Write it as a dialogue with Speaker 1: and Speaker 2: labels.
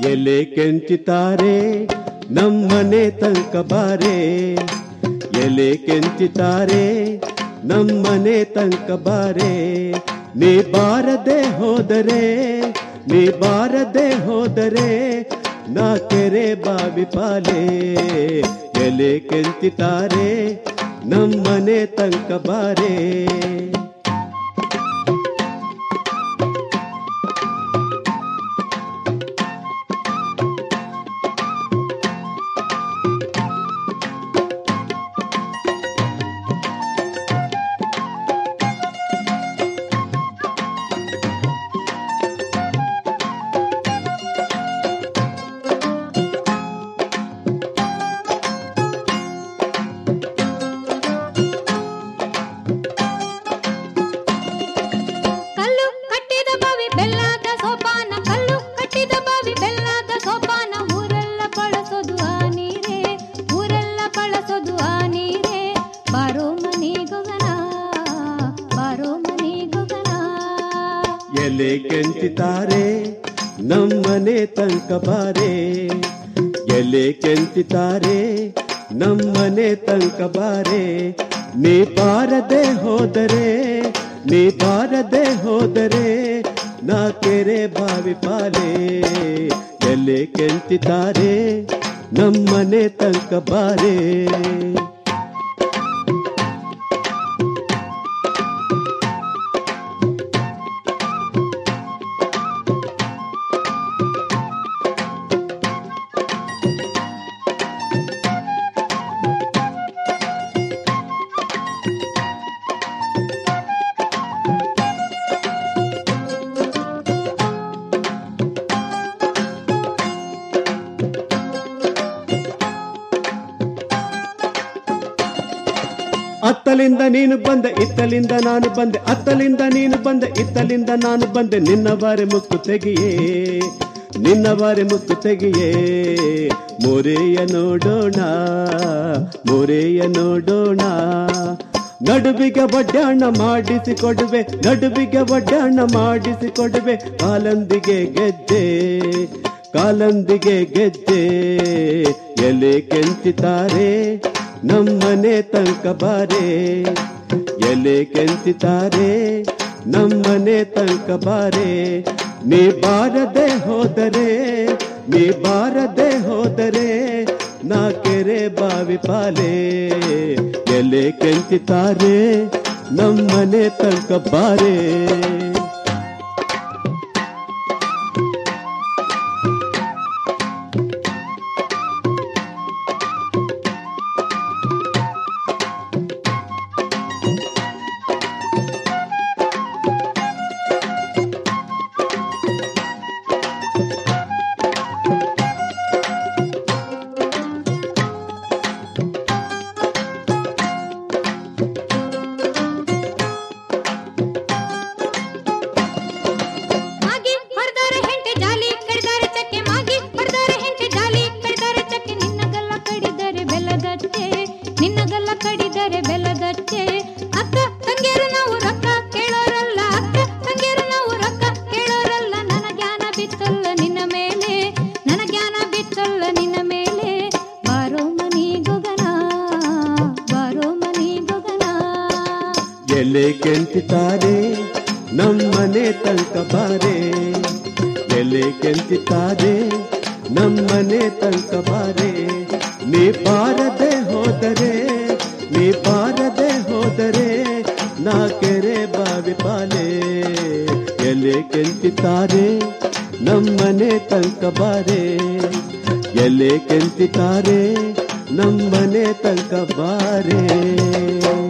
Speaker 1: ಎಲೆ ಕೆಂಚಿತಾರೆ ನಮ್ಮನೆ ತನಕ ಬಾರೆ ಎಲೆ ಕೆಂಚಿತಾರೆ ನಮ್ಮನೆ ತನಕ ಬಾರೆ ನೀ ಬಾರದೆ ಹೋದರೆ ನೀ ಬಾರದೆ ಹೋದರೆ ನಾ ಕೆರೆ ಬಾವಿ ಪಾಲೆ ಎಲೆ ಕೆಂಚಿತಾರೆ ನಮ್ಮನೆ ತನಕ ಬಾರೆ
Speaker 2: ಕಲ್ಲು ಕಟ್ಟಿದ ಬಾವಿ ಬೆಲ್ಲದ ಸೋಪಾನ ಕಲ್ಲು ಕಟ್ಟಿದ ಬಾವಿ ಬೆಲ್ಲದ ಸೋಪಾನ ಊರೆಲ್ಲ ಬಳಸೋದು ಆ ನೀರೇ ಊರೆಲ್ಲ ಬಳಸೋದು ಆ ನೀರೇ ಬಾರೋ ಮನೆಗೊಗನ ಬಾರೋ ಮನೆಗೊಗನ
Speaker 1: ಎಲೆ ಕೆಂಚಿತಾರೆ ನಮ್ಮನೆ ತನಕ ಬಾರೆ ಎಲೆ ಕೆಂಚಿತಾರೆ ನಮ್ಮನೆ ತನಕ ಬಾರೆ ನೀ ಬಾರದೆ ಹೋದರೆ ನೀ ಬಾರದೆ ಹೋದರೆ ನಾ ಕೆರೆ ಬಾವಿ ಪಾಲೆ ಎಲೆ ಕೆಂಚಿತಾರೆ ನಮ್ಮನೆ ತನಕ ಬಾರೆ ಅತ್ತಲಿಂದ ನೀನು ಬಂದೆ ಇತ್ತಲಿಂದ ನಾನು ಬಂದೆ ಅತ್ತಲಿಂದ ನೀನು ಬಂದೆ ಇತ್ತಲಿಂದ ನಾನು ಬಂದೆ ನಿನ್ನ ಬಾರಿ ಮುತ್ತು ತೆಗಿಯೇ ನಿನ್ನ ಬಾರಿ ಮುತ್ತು ತೆಗಿಯೇ ಮೋರೆಯ ನೋಡೋಣ ಮೋರೆಯ ನೋಡೋಣ ನಡುವಿಗೆ ಒಡ್ಡಾಣ ಮಾಡಿಸಿ ಕೊಡುವೆ ನಡುವಿಗೆ ಒಡ್ಡಾಣ ಮಾಡಿಸಿ ಕೊಡುವೆ ಕಾಲಂದಿಗೆ ಗೆದ್ದೆ ಕಾಲಂದಿಗೆ ಗೆದ್ದೆ ಎಲೆ ಕೆಂಚಿತಾರೆ ನಮ್ಮನೆ ತನಕ ಬಾರೆ ಎಲೆ ಕೆಂಚಿತಾರೆ ನಮ್ಮನೆ ತನಕ ಬಾರೆ ನೀ ಬಾರದೆ ಹೋದರೆ ನೀ ಬಾರದೆ ಹೋದರೆ ನಾ ಕೆರೆ ಬಾವಿ ಪಾಲೆ ಎಲೆ ಕೆಂಚಿತಾರೆ ನಮ್ಮನೆ ತನಕ ಬಾರೆ
Speaker 2: ಮಾಗಿ ಹೊಡೆದಾರೆ ಹೆಂಟೆ ಜಾಲಿ ಕಡಿದಾರೆ ಚಕ್ಕೆ ಮಾಗಿ ಹೊಡೆದಾರೆ ಹೆಂಟೆ ಜಾಲಿ ಕಡಿದಾರೆ ಚಕ್ಕೆ ನಿನ್ನಗಲ್ಲ ಕಡಿದರೆ ಬೆಲ್ಲದಚ್ಚೆ ನಿನ್ನಗಲ್ಲ ಕಡಿದರೆ ಬೆಲ್ಲದಚ್ಚೆ ಅಕ್ಕ ತಂಗಿಯರು ನಾವು ರೊಕ್ಕ ಕೇಳೋರಲ್ಲ ಅಕ್ಕ ತಂಗಿಯರು ನಾವು ರೊಕ್ಕ ಕೇಳೋರಲ್ಲ ನನ್ನ ಜ್ಞಾನ ಬಿತ್ತಲ್ಲ ನಿನ್ನ ಮೇಲೆ ನನ್ನ ಜ್ಞಾನ ಬಿತ್ತಲ್ಲ ನಿನ್ನ ಮೇಲೆ ಬಾರೋ ಮನಿ ಗೊಗನ ಬಾರೋ ಮನಿ ಗೊಗನ
Speaker 1: ಎಲೆ ಕೆಂಚಿತಾರೆ ನಮ್ಮನೆ ತನಕ ಬಾರೆ ಎಲೆ ಕೆಂಚಿತಾರೆ ನಮ್ಮನೆ ತನಕ ಬಾರೆ ನೀ ಬಾರದೆ ಹೋದರೆ ನೀ ಬಾರದೆ ಹೋದರೆ ನಾ ಕೆರೆ ಬಾವಿ ಪಾಲೆ ಎಲೆ ಕೆಂಚಿತಾರೆ ನಮ್ಮನೆ ತನಕ ಬಾರೆ ಎಲೆ ಕೆಂಚಿತಾರೆ ನಮ್ಮನೆ ತನಕ ಬಾರೆ